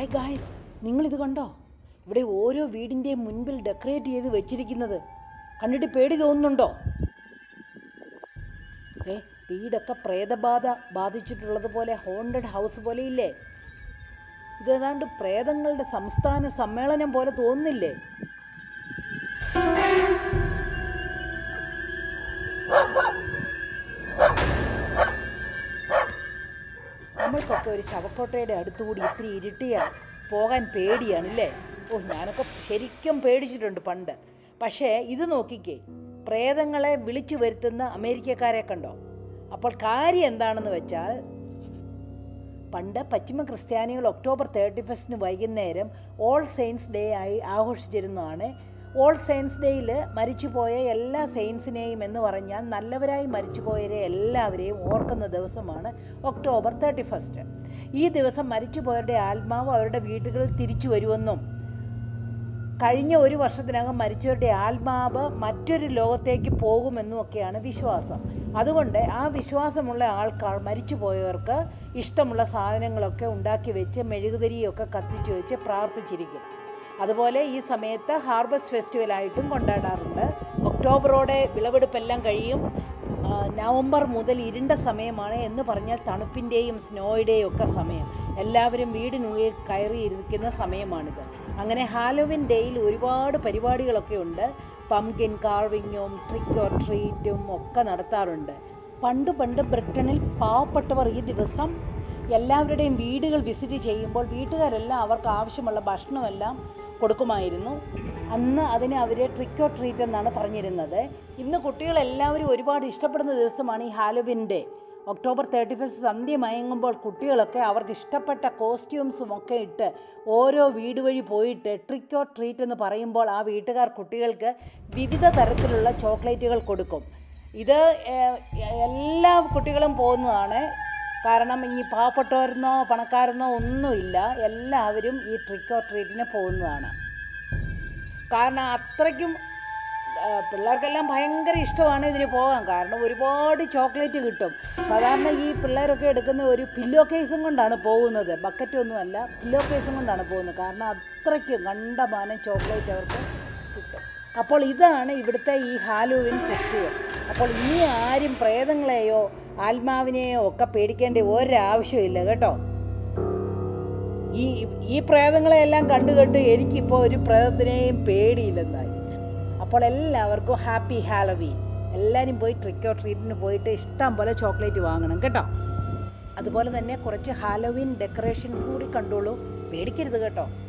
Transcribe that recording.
hi guys നിങ്ങളിത് കണ്ടോ ഇവിടെ ഓരോ വീടിൻ്റെയും മുൻപിൽ ഡെക്കറേറ്റ് ചെയ്ത് വെച്ചിരിക്കുന്നത് കണ്ടിട്ട് പേടി തോന്നുന്നുണ്ടോ ഏ വീടൊക്കെ പ്രേതബാധ ബാധിച്ചിട്ടുള്ളത് പോലെ ഹോണ്ടഡ് ഹൗസ് പോലെ ഇല്ലേ ഇതേതാണ്ട് പ്രേതങ്ങളുടെ സംസ്ഥാന സമ്മേളനം പോലെ തോന്നുന്നില്ലേ നമ്മൾക്കൊക്കെ ഒരു ശവക്കോട്ടയുടെ അടുത്തുകൂടി ഇത്തിരി ഇരുട്ടിയാണ് പോകാൻ പേടിയാണ് ഇല്ലേ ഓ ഞാനൊക്കെ ശരിക്കും പേടിച്ചിട്ടുണ്ട് പണ്ട് പക്ഷേ ഇത് നോക്കിക്കേ പ്രേതങ്ങളെ വിളിച്ചു വരുത്തുന്ന അമേരിക്കക്കാരെ കണ്ടോ അപ്പോൾ കാര്യം എന്താണെന്ന് വെച്ചാൽ പണ്ട് പശ്ചിമ ക്രിസ്ത്യാനികൾ ഒക്ടോബർ തേർട്ടി ഫസ്റ്റിന് വൈകുന്നേരം ഓൾ സെയിൻസ് ഡേ ആയി ആഘോഷിച്ചിരുന്നതാണ് ഓൾ സെയിൻസ് ഡേയിൽ മരിച്ചുപോയ എല്ലാ സെയിൻസിനെയും എന്ന് പറഞ്ഞാൽ നല്ലവരായി മരിച്ചുപോയവരെ എല്ലാവരെയും ഓർക്കുന്ന ദിവസമാണ് ഒക്ടോബർ തേർട്ടി ഫസ്റ്റ് ഈ ദിവസം മരിച്ചുപോയവരുടെ ആത്മാവ് അവരുടെ വീടുകളിൽ തിരിച്ചു വരുമെന്നും കഴിഞ്ഞ ഒരു വർഷത്തിനകം മരിച്ചവരുടെ ആത്മാവ് മറ്റൊരു ലോകത്തേക്ക് പോകുമെന്നും ഒക്കെയാണ് വിശ്വാസം അതുകൊണ്ട് ആ വിശ്വാസമുള്ള ആൾക്കാർ മരിച്ചുപോയവർക്ക് ഇഷ്ടമുള്ള സാധനങ്ങളൊക്കെ ഉണ്ടാക്കി വെച്ച് മെഴുകുതിരിയൊക്കെ കത്തിച്ചു വെച്ച് പ്രാർത്ഥിച്ചിരിക്കും അതുപോലെ ഈ സമയത്ത് ഹാർവസ്റ്റ് ഫെസ്റ്റിവലായിട്ടും കൊണ്ടാടാറുണ്ട് ഒക്ടോബറോടെ വിളവെടുപ്പെല്ലാം കഴിയും ആ, നവംബർ മുതൽ ഇരുണ്ട സമയമാണ് എന്ന് പറഞ്ഞാൽ തണുപ്പിൻ്റെയും സ്നോയുടെയും ഒക്കെ സമയം എല്ലാവരും വീടിനുള്ളിൽ കയറി ഇരിക്കുന്ന സമയമാണിത് അങ്ങനെ ഹാലോവിൻ ഡേയിൽ ഒരുപാട് പരിപാടികളൊക്കെ ഉണ്ട് പംകിൻ കാർവിങ്ങും ട്രിക്ക് ഓർ ട്രീറ്റും ഒക്കെ നടത്താറുണ്ട് പണ്ട് പണ്ട് ബ്രിട്ടനിൽ പാവപ്പെട്ടവർ ഈ ദിവസം എല്ലാവരുടെയും വീടുകൾ വിസിറ്റ് ചെയ്യുമ്പോൾ വീട്ടുകാരെല്ലാം അവർക്ക് ആവശ്യമുള്ള ഭക്ഷണമെല്ലാം കൊടുക്കുമായിരുന്നു അന്ന് അതിനെ അവർ ട്രിക്ക് ഓർ ട്രീറ്റ് എന്നാണ് പറഞ്ഞിരുന്നത് ഇന്ന് കുട്ടികളെല്ലാവരും ഒരുപാട് ഇഷ്ടപ്പെടുന്ന ദിവസമാണ് ഈ Halloween day October thirty first സന്ധ്യ മയങ്ങുമ്പോൾ കുട്ടികളൊക്കെ അവർക്ക് ഇഷ്ടപ്പെട്ട കോസ്റ്റ്യൂംസും ഒക്കെ ഇട്ട് ഓരോ വീട് വഴി പോയിട്ട് ട്രിക്ക് ഓർ ട്രീറ്റ് എന്ന് പറയുമ്പോൾ ആ വീട്ടുകാർ കുട്ടികൾക്ക് വിവിധ തരത്തിലുള്ള ചോക്ലേറ്റുകൾ കൊടുക്കും ഇത് ഏഹ്, എല്ലാ കുട്ടികളും പോകുന്നതാണ് കാരണം ഇനി പാവപ്പെട്ടവരെന്നോ പണക്കാരെന്നോ ഒന്നുമില്ല എല്ലാവരും ഈ ട്രിക്ക് ഓർ ട്രീറ്റിന് പോകുന്നതാണ് കാരണം അത്രയ്ക്കും ആ, പിള്ളേർക്കെല്ലാം ഭയങ്കര ഇഷ്ടമാണ് ഇതിന് പോകാൻ കാരണം ഒരുപാട് ചോക്ലേറ്റ് കിട്ടും സാധാരണ ഈ പിള്ളേരൊക്കെ എടുക്കുന്ന ഒരു പില്ലോ കേസും കൊണ്ടാണ് പോകുന്നത് ബക്കറ്റൊന്നുമല്ല പില്ലോ കേസും കൊണ്ടാണ് പോകുന്നത് കാരണം അത്രയ്ക്ക് കണ്ടമാനം ചോക്ലേറ്റ് അവർക്ക് കിട്ടും അപ്പോൾ ഇതാണ് ഇവിടുത്തെ ഈ ഹാലോവിൻ ഫെസ്റ്റിവൽ അപ്പോൾ ഇനി ആരും പ്രേതങ്ങളെയോ ആത്മാവിനെയോ ഒക്കെ പേടിക്കേണ്ട ഒരാവശ്യമില്ല കേട്ടോ ഈ ഈ പ്രേതങ്ങളെയെല്ലാം കണ്ടു കണ്ട് എനിക്കിപ്പോൾ ഒരു പ്രേതത്തിനെയും പേടിയില്ലെന്നായി അപ്പോൾ എല്ലാവർക്കും ഹാപ്പി ഹാലവീൻ എല്ലാവരും പോയി ട്രിക്ക് ഓർ ട്രീറ്റിന് പോയിട്ട് ഇഷ്ടം പോലെ ചോക്ലേറ്റ് വാങ്ങണം കേട്ടോ അതുപോലെ തന്നെ കുറച്ച് ഹാലോവീൻ ഡെക്കറേഷൻസ് കൂടി കണ്ടോളൂ പേടിക്കരുത് കേട്ടോ